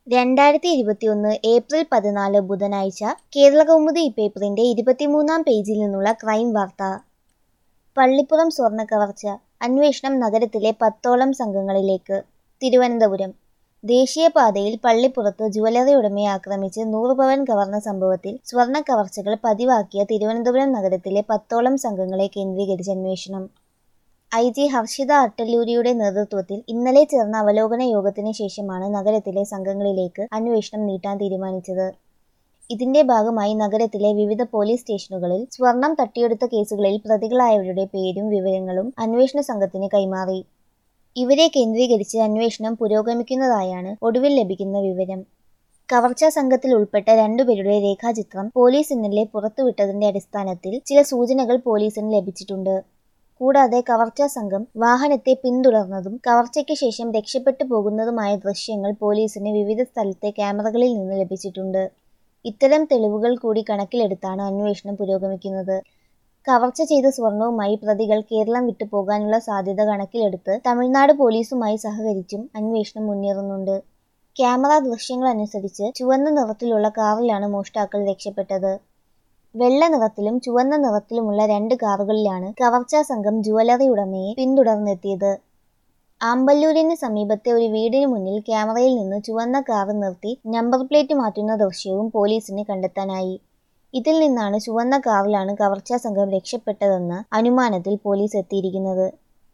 രണ്ടായിരത്തി ഇരുപത്തിയൊന്ന് ഏപ്രിൽ പതിനാല് ബുധനാഴ്ച കേരളകൗമുദി പേപ്പറിന്റെ ഇരുപത്തിമൂന്നാം പേജിൽ നിന്നുള്ള ക്രൈം വാർത്ത പള്ളിപ്പുറം സ്വർണ്ണക്കവർച്ച അന്വേഷണം നഗരത്തിലെ പത്തോളം സംഘങ്ങളിലേക്ക് തിരുവനന്തപുരം ദേശീയപാതയിൽ പള്ളിപ്പുറത്ത് ജുവലറി ഉടമയെ ആക്രമിച്ച് നൂറ് പവൻ കവർന്ന സംഭവത്തിൽ സ്വർണ്ണക്കവർച്ചകൾ പതിവാക്കിയ തിരുവനന്തപുരം നഗരത്തിലെ പത്തോളം സംഘങ്ങളെ കേന്ദ്രീകരിച്ച് അന്വേഷണം ഐ ജി ഹർഷിത അട്ടല്ലൂരിയുടെ നേതൃത്വത്തിൽ ഇന്നലെ ചേർന്ന അവലോകന യോഗത്തിന് ശേഷമാണ് നഗരത്തിലെ സംഘങ്ങളിലേക്ക് അന്വേഷണം നീട്ടാൻ തീരുമാനിച്ചത് ഇതിന്റെ ഭാഗമായി നഗരത്തിലെ വിവിധ പോലീസ് സ്റ്റേഷനുകളിൽ സ്വർണം തട്ടിയെടുത്ത കേസുകളിൽ പ്രതികളായവരുടെ പേരും വിവരങ്ങളും അന്വേഷണ സംഘത്തിന് കൈമാറി ഇവരെ കേന്ദ്രീകരിച്ച് അന്വേഷണം പുരോഗമിക്കുന്നതായാണ് ഒടുവിൽ ലഭിക്കുന്ന വിവരം കവർച്ചാ സംഘത്തിൽ ഉൾപ്പെട്ട രണ്ടുപേരുടെ രേഖാചിത്രം പോലീസ് ഇന്നലെ പുറത്തുവിട്ടതിന്റെ അടിസ്ഥാനത്തിൽ ചില സൂചനകൾ പോലീസിന് ലഭിച്ചിട്ടുണ്ട് കൂടാതെ കവർച്ചാ സംഘം വാഹനത്തെ പിന്തുടർന്നതും കവർച്ചയ്ക്ക് ശേഷം രക്ഷപ്പെട്ടു പോകുന്നതുമായ ദൃശ്യങ്ങൾ പോലീസിന് വിവിധ സ്ഥലത്തെ ക്യാമറകളിൽ നിന്ന് ലഭിച്ചിട്ടുണ്ട് ഇത്തരം തെളിവുകൾ കൂടി കണക്കിലെടുത്താണ് അന്വേഷണം പുരോഗമിക്കുന്നത് കവർച്ച ചെയ്ത സ്വർണവുമായി പ്രതികൾ കേരളം വിട്ടു പോകാനുള്ള സാധ്യത കണക്കിലെടുത്ത് തമിഴ്നാട് പോലീസുമായി സഹകരിച്ചും അന്വേഷണം മുന്നേറുന്നുണ്ട് ക്യാമറ ദൃശ്യങ്ങൾ അനുസരിച്ച് ചുവന്ന നിറത്തിലുള്ള കാറിലാണ് മോഷ്ടാക്കൾ രക്ഷപ്പെട്ടത് വെള്ള നിറത്തിലും ചുവന്ന നിറത്തിലുമുള്ള രണ്ട് കാറുകളിലാണ് കവർച്ചാ സംഘം ജുവലറി ഉടമയെ പിന്തുടർന്നെത്തിയത് ആമ്പല്ലൂരിന് സമീപത്തെ ഒരു വീടിന് മുന്നിൽ ക്യാമറയിൽ നിന്ന് ചുവന്ന കാറ് നിർത്തി നമ്പർ പ്ലേറ്റ് മാറ്റുന്ന ദൃശ്യവും പോലീസിന് കണ്ടെത്താനായി ഇതിൽ നിന്നാണ് ചുവന്ന കാറിലാണ് കവർച്ചാ സംഘം രക്ഷപ്പെട്ടതെന്ന അനുമാനത്തിൽ പോലീസ് എത്തിയിരിക്കുന്നത്